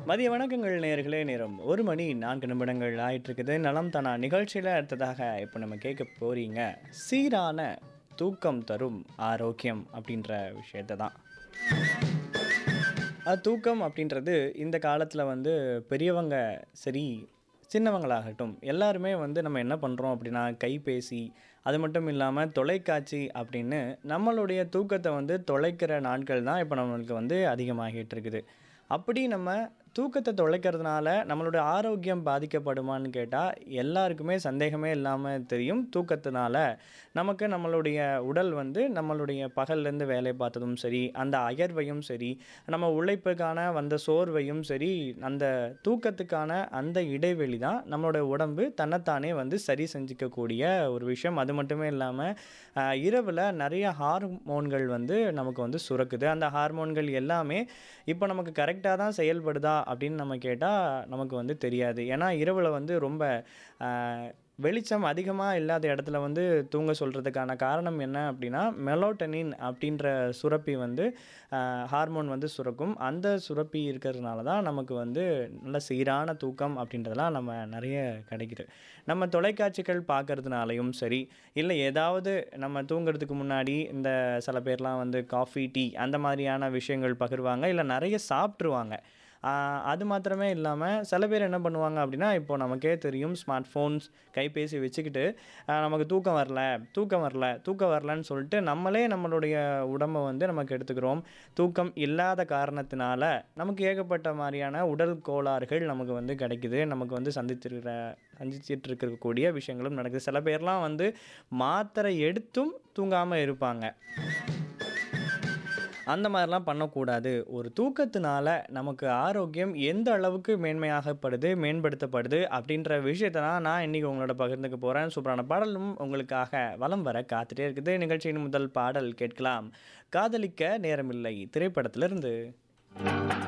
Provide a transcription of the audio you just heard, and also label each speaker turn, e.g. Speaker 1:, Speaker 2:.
Speaker 1: மதிய வணக்கங்கள் நேயர்களே நேரம் ஒரு மணி நான்கு நிமிடங்கள் ஆயிட்டு இருக்குது நலம் தானா நிகழ்ச்சியில் அடுத்ததாக இப்போ நம்ம கேட்க போறீங்க சீரான தூக்கம் தரும் ஆரோக்கியம் அப்படின்ற விஷயத்தை தான் அது தூக்கம் அப்படின்றது இந்த காலத்தில் வந்து பெரியவங்க சரி சின்னவங்களாகட்டும் எல்லாருமே வந்து நம்ம என்ன பண்ணுறோம் அப்படின்னா கைபேசி அது மட்டும் இல்லாமல் தொலைக்காட்சி அப்படின்னு நம்மளுடைய தூக்கத்தை வந்து தொலைக்கிற நாட்கள் தான் இப்போ நம்மளுக்கு வந்து அதிகமாகிட்டு இருக்குது அப்படி நம்ம தூக்கத்தை தொலைக்கிறதுனால நம்மளோட ஆரோக்கியம் பாதிக்கப்படுமான்னு கேட்டால் எல்லாருக்குமே சந்தேகமே இல்லாமல் தெரியும் தூக்கத்தினால நமக்கு நம்மளுடைய உடல் வந்து நம்மளுடைய பகல்லேருந்து வேலை பார்த்ததும் சரி அந்த அயர்வையும் சரி நம்ம உழைப்புக்கான வந்த சோர்வையும் சரி அந்த தூக்கத்துக்கான அந்த இடைவெளி தான் நம்மளோட உடம்பு தன்னைத்தானே வந்து சரி செஞ்சுக்கக்கூடிய ஒரு விஷயம் அது மட்டுமே இல்லாமல் இரவில் நிறைய ஹார்மோன்கள் வந்து நமக்கு வந்து சுரக்குது அந்த ஹார்மோன்கள் எல்லாமே இப்போ நமக்கு கரெக்டாக தான் செயல்படுதா அப்படின்னு நம்ம கேட்டால் நமக்கு வந்து தெரியாது ஏன்னா இரவில் வந்து ரொம்ப ஆஹ், வெளிச்சம் அதிகமாக இல்லாத இடத்துல வந்து தூங்க சொல்கிறதுக்கான காரணம் என்ன அப்படின்னா மெலோட்டனின் அப்படின்ற சுரப்பி வந்து ஹார்மோன் வந்து சுரக்கும் அந்த சுரப்பி இருக்கிறதுனால தான் நமக்கு வந்து நல்ல சீரான தூக்கம் அப்படின்றதெல்லாம் நம்ம நிறைய கிடைக்குது நம்ம தொலைக்காட்சிகள் பார்க்கறதுனாலையும் சரி இல்லை ஏதாவது நம்ம தூங்குறதுக்கு முன்னாடி இந்த சில பேர்லாம் வந்து காஃபி டீ அந்த மாதிரியான விஷயங்கள் பகிர்வாங்க இல்லை நிறைய சாப்பிட்ருவாங்க ஆஹ் அது மாத்திரமே இல்லாமல் சில பேர் என்ன பண்ணுவாங்க அப்படின்னா இப்போ நமக்கே தெரியும் ஸ்மார்ட் ஃபோன்ஸ் கைபேசி வச்சுக்கிட்டு ஆஹ் நமக்கு தூக்கம் வரல தூக்கம் வரல தூக்கம் வரலன்னு சொல்லிட்டு நம்மளே நம்மளுடைய உடம்பை வந்து நமக்கு எடுத்துக்கிறோம் தூக்கம் இல்லாத காரணத்தினால நமக்கு ஏகப்பட்ட மாதிரியான உடல் கோளாறுகள் நமக்கு வந்து கிடைக்குது நமக்கு வந்து சந்தித்திருக்கிற சந்திச்சிட்டு இருக்கக்கூடிய விஷயங்களும் நடக்குது சில பேர்லாம் வந்து மாத்திரை எடுத்தும் தூங்காமல் இருப்பாங்க அந்த மாதிரிலாம் பண்ணக்கூடாது ஒரு தூக்கத்தினால நமக்கு ஆரோக்கியம் எந்த அளவுக்கு மேன்மையாகப்படுது மேம்படுத்தப்படுது அப்படின்ற விஷயத்தை தான் நான் இன்றைக்கி உங்களோட பகிர்ந்துக்க போகிறேன் சூப்பரான பாடலும் உங்களுக்காக வலம் வர காத்துட்டே இருக்குது நிகழ்ச்சியின் முதல் பாடல் கேட்கலாம் காதலிக்க நேரமில்லை திரைப்படத்திலிருந்து